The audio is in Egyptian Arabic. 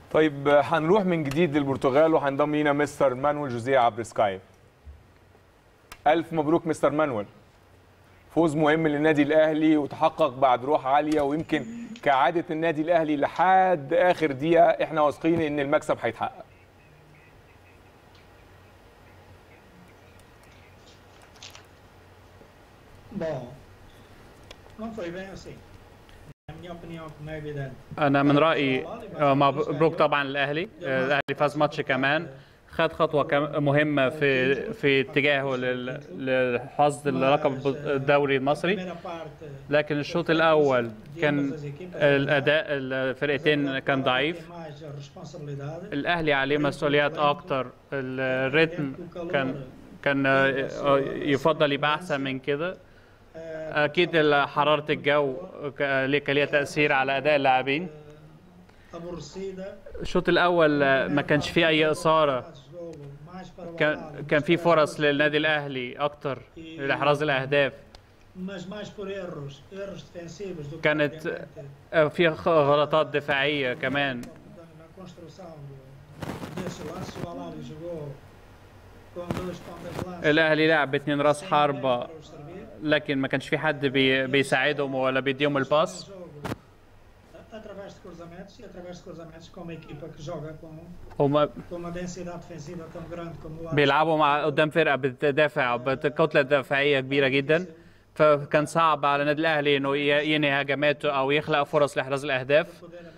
طيب هنروح من جديد للبرتغال وهينضم لينا مستر مانويل جوزيه عبر سكايب الف مبروك مستر مانويل فوز مهم للنادي الاهلي وتحقق بعد روح عاليه ويمكن كعاده النادي الاهلي لحد اخر دقيقه احنا واثقين ان المكسب هيتحقق Bom, não foi bem assim. Na minha opinião, como é evidente. انا من رايي آه، مبروك طبعا الاهلي آه، الاهلي فاز ماتش كمان خد خطوه كم- مهمه في في اتجاهه لل- لحصد اللقب الدوري المصري Primeira parte. لكن الشوط الاول كان الاداء الفرقتين كان ضعيف Tem mais a responsabilidade. الاهلي عليه مسؤوليات اكتر الريتم كان كان آه، يفضل يبقى احسن من كده اكيد حراره الجو ك- ليه- كان ليها تاثير على اداء اللاعبين Aborrecida. الشوط الاول آه، ما كانش فيه اي اثاره Faz jogo mais para o كان ataque, كان في mais فرص para- للنادي الاهلي اكتر لاحراز الاهداف Mas mais por erros, erros defensivos do que كانت propriamente آه، في خ- غلطات دفاعيه كمان na, na construção do- desse lance. O Alário jogou com dois pontas de lança. الاهلي لعب باتنين راس sem حربه ninguém para os servir. لكن ما كانش في حد بي بيساعدهم ولا بيديهم الباس jogo através de cruzamentos e através de cruzamentos com uma equipa que joga com, هم com uma densidade defensiva tão grande como o Ajax. بيلعبوا مع قدام فرقه بتدافع بكتله دفاعيه كبيره جدا فكان صعب على النادي الاهلي انه ي- ينهي هجماته او يخلق فرص لاحراز الاهداف poder